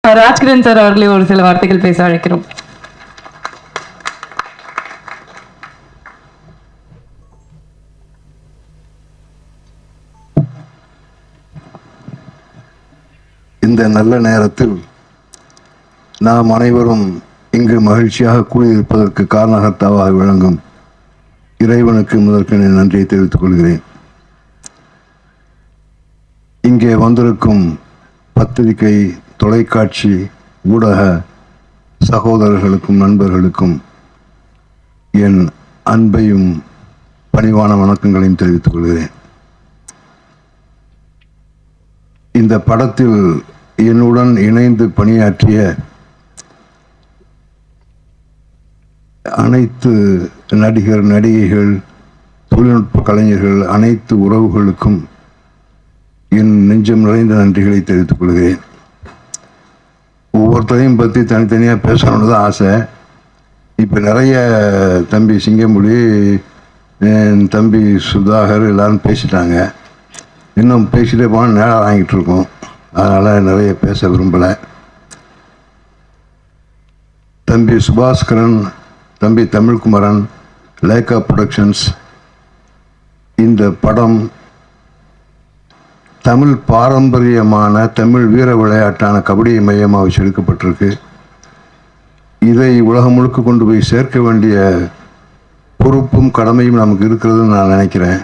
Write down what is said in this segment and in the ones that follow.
Rajkiran sir அவர்களே ஒரு சில வார்த்தைகள் பேச அழைக்கிறோம் இந்த நல்ல நேரத்தில் நாம் அனைவரும் இங்கு மகிழ்ச்சியாக கூடியிருப்பதற்கு காரணகர்த்தாவாக விளங்கும் இறைவனுக்கு முதற்கென நன்றியை தெரிவித்துக் கொள்கிறேன் இங்கே வந்திருக்கும் பத்திரிகை தொலைக்காட்சி ஊடக சகோதரர்களுக்கும் நண்பர்களுக்கும் என் அன்பையும் பணிவான வணக்கங்களையும் தெரிவித்துக் கொள்கிறேன் இந்த படத்தில் என்னுடன் இணைந்து பணியாற்றிய அனைத்து நடிகர் நடிகைகள் தொழில்நுட்ப கலைஞர்கள் அனைத்து உறவுகளுக்கும் என் நெஞ்சம் நிறைந்த நன்றிகளை தெரிவித்துக் கொள்கிறேன் ஒவ்வொருத்தரையும் பற்றி தனித்தனியாக பேசணும்னு தான் ஆசை இப்போ நிறைய தம்பி சிங்கமொழி என் தம்பி சுதாகர் எல்லாரும் பேசிட்டாங்க இன்னும் பேசிட்டே போனால் நேரம் வாங்கிட்டு இருக்கோம் அதனால் நிறைய பேச விரும்பலை தம்பி சுபாஸ்கரன் தம்பி தமிழ்குமரன் லேக்கா ப்ரொடக்ஷன்ஸ் இந்த படம் தமிழ் பாரம்பரியமான தமிழ் வீர விளையாட்டான கபடியை மையமாக வச்சு எடுக்கப்பட்டிருக்கு இதை உலகம் முழுக்க கொண்டு போய் சேர்க்க வேண்டிய பொறுப்பும் கடமையும் நமக்கு இருக்கிறதுன்னு நான் நினைக்கிறேன்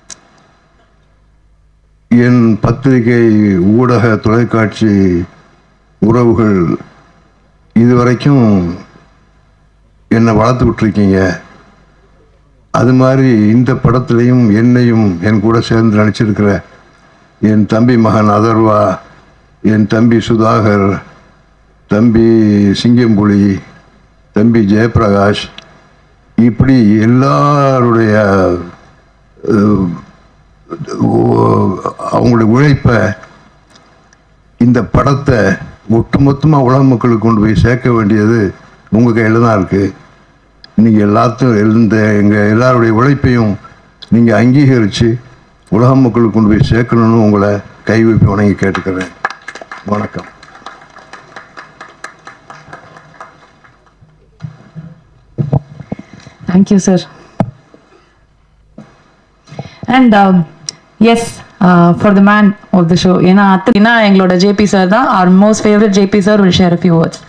என் பத்திரிகை ஊடக தொலைக்காட்சி உறவுகள் இதுவரைக்கும் என்னை வளர்த்து விட்டுருக்கீங்க அது மாதிரி இந்த படத்துலையும் என்னையும் என் கூட சேர்ந்து நடிச்சிருக்கிற என் தம்பி மகன் அதர்வா என் தம்பி சுதாகர் தம்பி சிங்கம்புலி தம்பி ஜெயபிரகாஷ் இப்படி எல்லாருடைய அஹ், ஓ- அவங்களுடைய உழைப்பை இந்த படத்தை ஒட்டுமொத்தமாக உலக மக்களுக்கு கொண்டு போய் சேர்க்க வேண்டியது உங்கள் கையில் தான் இருக்குது நீங்கள் எல்லாத்தையும் இந்த எங்கள் எல்லாருடைய உழைப்பையும் நீங்கள் அங்கீகரித்து உலக மக்களுக்கு கொண்டு போய் சேர்க்கணும்னு உங்களை கைவிப்பி வணங்கி கேட்டுக்கிறேன் வணக்கம் thank you sir and as for the man of the show ஏன்னா அத்தனா எங்களோட ஜேபி சார் தான் our most favourite JP sir will share few words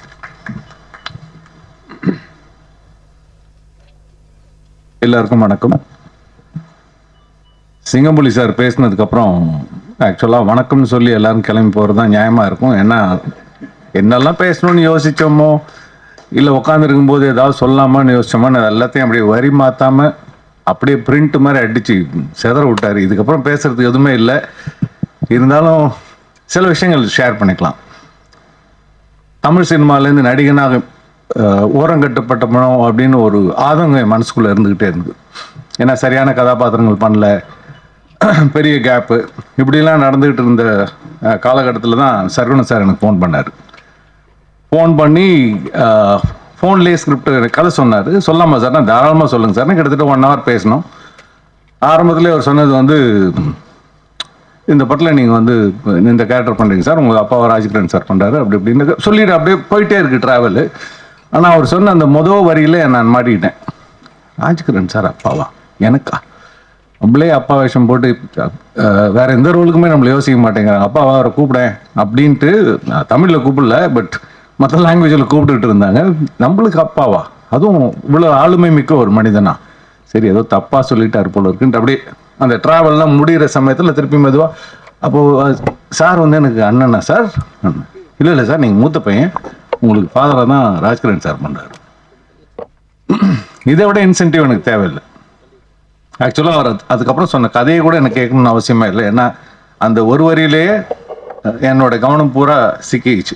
எல்லாருக்கும் வணக்கம் சிங்கம்புலி சார் பேசினதுக்கப்புறம் ஆக்சுவலாக வணக்கம்னு சொல்லி எல்லாரும் கிளம்பி போகிறது தான் நியாயமாக இருக்கும் ஏன்னா என்னெல்லாம் பேசணும்னு யோசிச்சோமோ இல்லை உட்காந்துருக்கும் போது ஏதாவது சொல்லலாமான்னு யோசிச்சோமோ நான் எல்லாத்தையும் அப்படியே வரி மாற்றாம அப்படியே பிரிண்ட் மாதிரி அடித்து செதற விட்டார் இதுக்கப்புறம் பேசுறதுக்கு எதுவுமே இல்லை இருந்தாலும் சில விஷயங்கள் ஷேர் பண்ணிக்கலாம் தமிழ் சினிமாலேருந்து நடிகனாக அஹ், ஓரங்கட்டப்பட்ட படம் அப்படின்னு ஒரு ஆதங்கம் என் மனசுக்குள்ளே இருந்துக்கிட்டே இருந்தது ஏன்னா சரியான கதாபாத்திரங்கள் பண்ணல பெரிய கேப்பு இப்படிலாம் நடந்துக்கிட்டு இருந்த காலகட்டத்தில் தான் சரவணன் சார் எனக்கு ஃபோன் பண்ணார் ஃபோன் பண்ணி ஃபோன்லேயே ஸ்கிரிப்ட் கதை சொன்னார் சொல்லாமா சார் நான் தாராளமாக சொல்லுங்கள் சார் கிட்டத்தட்ட ஒன் ஹவர் பேசணும் ஆரம்பத்திலே அவர் சொன்னது வந்து இந்த படத்தில் நீங்கள் வந்து இந்த கேரக்டர் பண்ணுறீங்க சார் உங்கள் அப்பாவை ராஜகிரண் சார் பண்ணுறாரு அப்படி இப்படின்னு சொல்லிட்டு அப்படியே போயிட்டே இருக்கு ட்ராவல் ஆனால் அவர் சொன்ன அந்த மொதல் வரியில நான் மாட்டிக்கிட்டேன் ராஜகிரண் சார் அப்பாவா எனக்கா நம்மளே அப்பா வேஷம் போட்டு அஹ், வேற எந்த ரோலுக்குமே நம்மள யோசிக்க மாட்டேங்கிறாங்க அப்பாவா அவரை கூப்பிடேன் அப்படின்ட்டு நான் தமிழில் கூப்பிடல பட் மற்ற லாங்குவேஜில் கூப்பிட்டுட்டு இருந்தாங்க நம்மளுக்கு அப்பாவா அதுவும் இவ்வளோ ஆளுமை மிக்க ஒரு மனிதனா சரி ஏதோ தப்பா சொல்லிட்டாரு போல இருக்குன்ட்டு அப்படியே அந்த டிராவல்லாம் முடிகிற சமயத்தில் திருப்பி மெதுவா அப்போ சார் வந்து எனக்கு அண்ணனா சார் இல்லை இல்லை சார் நீங்கள் மூத்த பையன் உங்களுக்கு ஃபாதராக தான் ராஜ்கிரண் சார் பண்ணுறாரு இதை விட இன்சென்டிவ் எனக்கு தேவையில்லை ஆக்சுவலாக அவர் அது- அதுக்கப்புறம் சொன்ன கதையை கூட எனக்கு கேட்கணும்னு அவசியமே இல்லை ஏன்னா அந்த ஒரு வரியிலேயே அஹ், என்னோட கவனம் பூரா சிக்கிச்சு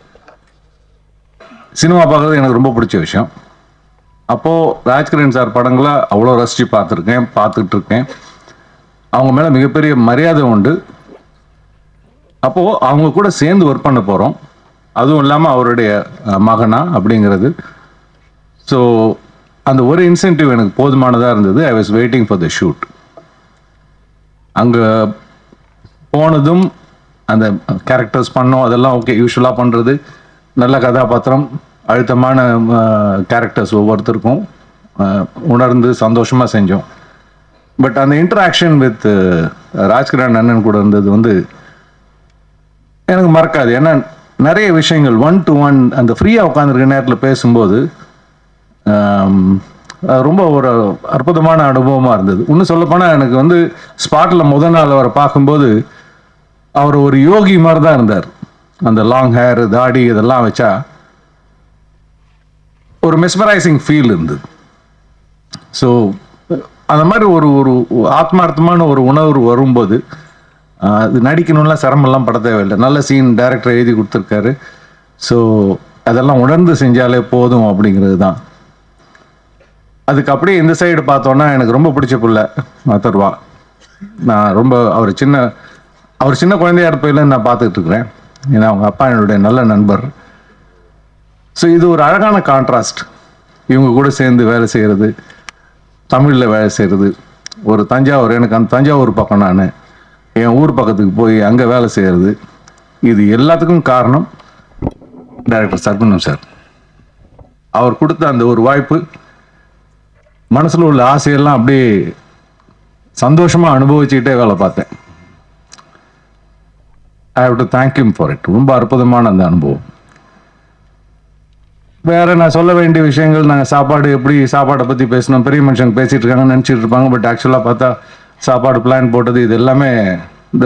சினிமா பார்க்குறது எனக்கு ரொம்ப பிடிச்ச விஷயம் அப்போது ராஜ்கிரண் சார் படங்களை அவ்வளோ ரசித்து பார்த்துருக்கேன் பார்த்துட்டு இருக்கேன் அவங்க மேலே மிகப்பெரிய மரியாதை உண்டு அப்போது அவங்க கூட சேர்ந்து ஒர்க் பண்ண போகிறோம் அதுவும் இல்லாமல் அவருடைய அஹ், மகனா அப்படிங்கிறது ஸோ அந்த ஒரு இன்சென்டிவ் எனக்கு போதுமானதாக இருந்தது I was waiting for the shoot அங்கே போனதும் அந்த கேரக்டர்ஸ் பண்ணோம் அதெல்லாம் ஓகே யூஸ்வலாக பண்ணுறது நல்ல கதாபாத்திரம் அழுத்தமான கேரக்டர்ஸ் ஒவ்வொருத்தருக்கும் அஹ், உணர்ந்து சந்தோஷமாக செஞ்சோம் பட் அந்த இன்டராக்ஷன் வித் ராஜ்கிரண் அண்ணன் கூட இருந்தது வந்து எனக்கு மறக்காது ஏன்னா நிறைய விஷயங்கள் ஒன் டு ஒன் அந்த ஃப்ரீயாக உட்காந்துருக்க நேரத்தில் பேசும்போது ஆம், அது ரொம்ப ஒரு அற்புதமான அனுபவமாக இருந்தது இன்னும் சொல்லப்போனால் எனக்கு வந்து ஸ்பாட்டில் முதல் நாள் அவரை பார்க்கும்போது அவர் ஒரு யோகி மாதிரி தான் இருந்தார் அந்த லாங் ஹேர் தாடி இதெல்லாம் வச்சா ஒரு மெஸ்மரைசிங் ஃபீல் இருந்தது ஸோ அந்த மாதிரி ஒரு ஒரு ஆத்மார்த்தமான ஒரு உணர்வு வரும்போது ஆஹ், அது நடிக்கணும்லாம் சிரமம்லாம் பட தேவையில்லை நல்ல சீன் டைரக்டர் எழுதி கொடுத்துருக்காரு ஸோ அதெல்லாம் உணர்ந்து செஞ்சாலே போதும் அப்படிங்கிறது தான் அதுக்கு அப்படியே இந்த சைடு பார்த்தோன்னா எனக்கு ரொம்ப பிடிச்ச புள்ள மத்தர்வா நான் ரொம்ப அவர் சின்ன அவர் சின்ன குழந்தையா இருப்பையில நான் பார்த்துக்கிட்டு இருக்கிறேன் ஏன்னா அவங்க அப்பா என்னுடைய நல்ல நண்பர் ஸோ இது ஒரு அழகான கான்ட்ராஸ்ட் இவங்க கூட சேர்ந்து வேலை செய்கிறது தமிழில் வேலை செய்கிறது ஒரு தஞ்சாவூர் எனக்கு அந்த தஞ்சாவூர் பக்கம் நான் என் ஊர் பக்கத்துக்கு போய் அங்கே வேலை செய்கிறது இது எல்லாத்துக்கும் காரணம் டைரக்டர் சர்க்குணம் சார் அவர் கொடுத்த அந்த ஒரு வாய்ப்பு மனசில் உள்ள ஆசையெல்லாம் அப்படியே சந்தோஷமாக அனுபவிச்சுக்கிட்டே வேலை பார்த்தேன் I have to thank you for it ரொம்ப அற்புதமான அந்த அனுபவம் வேற நான் சொல்ல வேண்டிய விஷயங்கள் நாங்கள் சாப்பாடு எப்படி சாப்பாடை பற்றி பேசணும் பெரிய மனுஷங்க பேசிட்டு இருக்காங்கன்னு நினச்சிட்டு இருப்பாங்க பட் ஆக்சுவலாக பார்த்தா சாப்பாடு பிளான் போட்டது இது எல்லாமே இந்த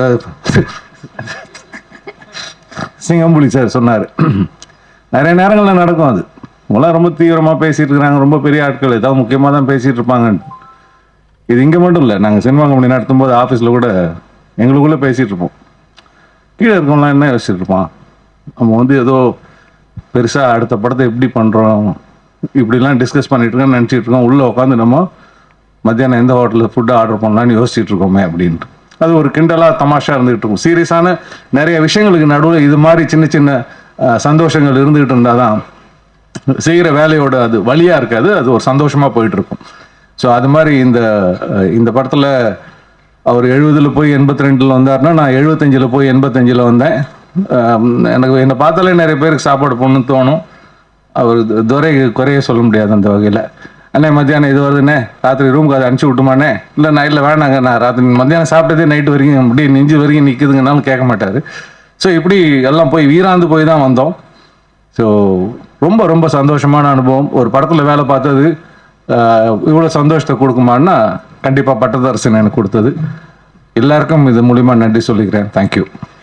சிங்கம்புலி சார் சொன்னார் நிறைய நேரங்களில் நடக்கும் அது அவங்களாம் ரொம்ப தீவிரமாக பேசிட்டு இருக்கிறாங்க ரொம்ப பெரிய ஆட்கள் ஏதாவது முக்கியமாக தான் பேசிட்டு இருப்பாங்க இது இங்கே மட்டும் இல்லை நாங்கள் சினிமா கம்பெனி நடத்தும் போது ஆஃபீஸில் கூட எங்களுக்குள்ளே பேசிட்டு இருப்போம் கீழே இருக்கவங்களாம் என்ன யோசிச்சுட்டு இருப்பான் நம்ம வந்து ஏதோ பெருசாக அடுத்த படத்தை எப்படி பண்ணுறோம் இப்படிலாம் டிஸ்கஸ் பண்ணிட்டு இருக்கோம்னு நினச்சிட்டு இருக்கோம் உள்ளே உட்காந்து நம்ம மத்தியானம் எந்த ஹோட்டலில் ஃபுட்டு ஆர்டர் பண்ணலாம்னு யோசிச்சுட்டு இருக்கோமே அப்படின்ட்டு அது ஒரு கிண்டலாக தமாஷா இருந்துகிட்டு இருக்கும் சீரியஸான நிறைய விஷயங்களுக்கு நடுவில் இது மாதிரி சின்ன சின்ன அஹ், சந்தோஷங்கள் இருந்துகிட்டு இருந்தால் தான் செய்கிற வேலையோட அது வழியாக இருக்காது அது ஒரு சந்தோஷமாக போயிட்டு இருக்கும் ஸோ அது மாதிரி இந்த அஹ், இந்த படத்தில் அவர் எழுபதுல போய் எண்பத்தி ரெண்டில் வந்தார்னா நான் எழுபத்தஞ்சில் போய் எண்பத்தஞ்சில் வந்தேன் அஹ், எனக்கு என்னை பார்த்தாலே நிறைய பேருக்கு சாப்பாடு போடணும்னு தோணும் அவர் து- துரை குறைய சொல்ல முடியாது அந்த வகையில் அண்ணே மத்தியானம் இது வருதுண்ணே ராத்திரி ரூமுக்கு அதை அனுப்பிச்சி விட்டுமாண்ணே இல்லை நைட்டில் வேணாங்க நான் ராத்திரி மத்தியானம் சாப்பிட்டதே நைட்டு வரைக்கும் அப்படியே நெஞ்சு வரைக்கும் நிற்குதுங்கனாலும் கேட்க மாட்டார் ஸோ இப்படி எல்லாம் போய் வீராந்து போய் தான் வந்தோம் ஸோ ரொம்ப ரொம்ப சந்தோஷமான அனுபவம் ஒரு படத்தில் வேலை பார்த்தது இவ்வளோ சந்தோஷத்தை கொடுக்குமான்னா கண்டிப்பாக பட்டதரசன் எனக்கு கொடுத்தது எல்லாருக்கும் இது மூலிமா நன்றி சொல்லிக்கிறேன் தேங்க்யூ